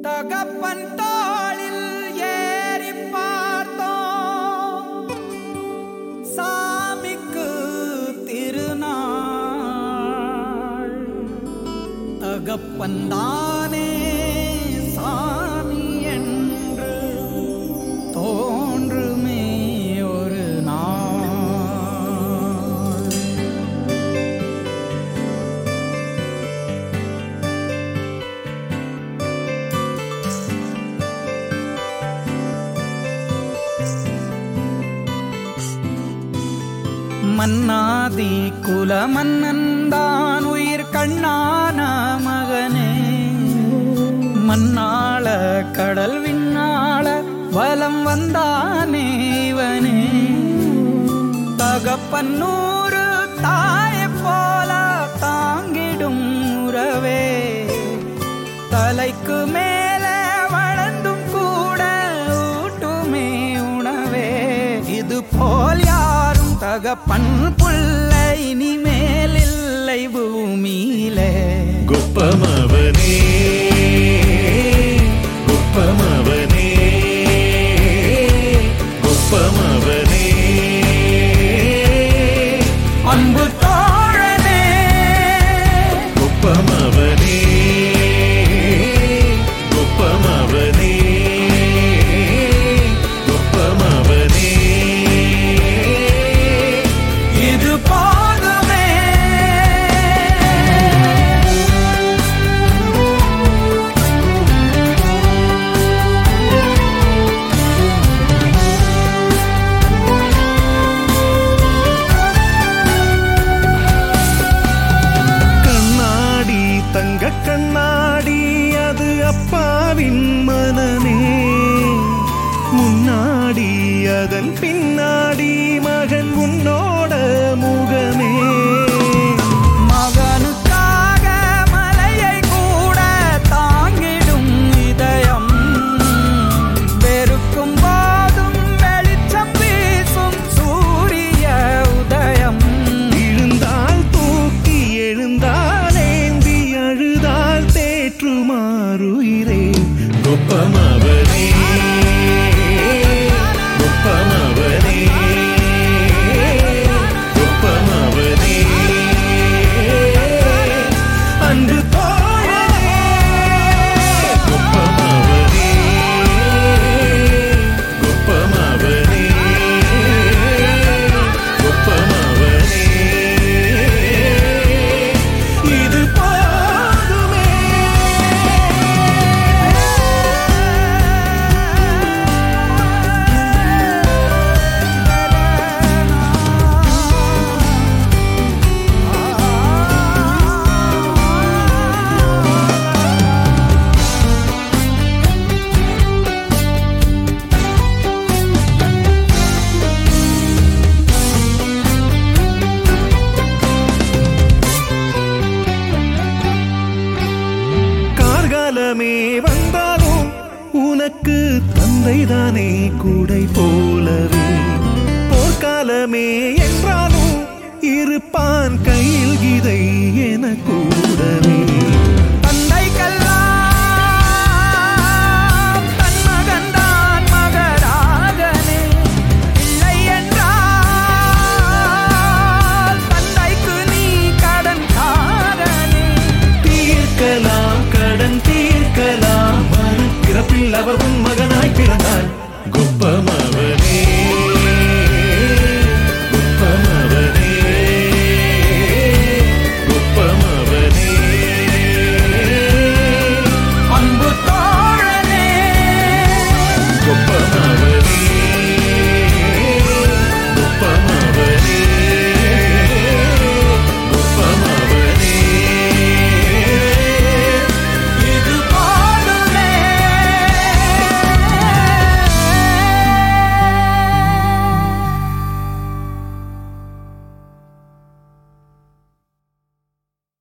தகப்பன் தோளில் ஏறி பார்த்தோம் சாமிக்கு திருநாள் தகப்பன் தானே சாமி என்று தோன்றுமே ஒரு நாள் மன்னாதி குல மன்னன்தான் உயிர் கண்ணான மகனே மண்ணாள கடல் விண்ணாள வலம் வந்தானே இவனே தகப்பன்னூறு தாயை போல தாங்கிடும் உறவே தலைக்கு மேலே வளர்ந்தும் கூட ஊட்டுமே உணவே இது போல் யாரும் தகப்பன் புள்ள இனிமேல் இல்லை பூமியிலே గొప్పమవనే గొప్పమవనే గొప్పమవనే அன்பு தோழனே గొప్పమవనే గొప్పమవనే గొప్పమవనే இது போதுமே கண்ணாடி தங்க கண்ணாடி அது அப்பாவின் மனமே முன்னாடி அதன் பின்னாடி மகன் உன்னோட முகமே மகனுக்காக மலையை கூட தாங்கிடும் இதயம் வெறுக்கும் போதும் வெளிச்சம் வீசும் சூரிய உதயம் விழுந்தால் தூக்கி எழுந்தால் ஏந்தி அழுதால் தேற்றுமாறுயிரே கொப்பமவனே கொப்பமவனே கொப்பமவனே அன்பு தோழனே கொப்பமவனே கொப்பமவனே கொப்பமவனே இது போதுமே கார்காலமே வந்தாலும் உனக்கு தந்தைதானே கூடை போலவே போர்க்காலமே என்றாலும் இருப்பான் கையில் கிதை என கூடவே தந்தைக்கெல்லாம் தன் மகன்தான் மகராகனே இல்லை என்றால் தந்தைக்கு நீ கடன்காரனே தீர்க்கலாம் கடன் தீர்க்கலாம் மறுபிறப்பில் அவர் உன் மகனாய் பிறந்தார் குப்பமவனே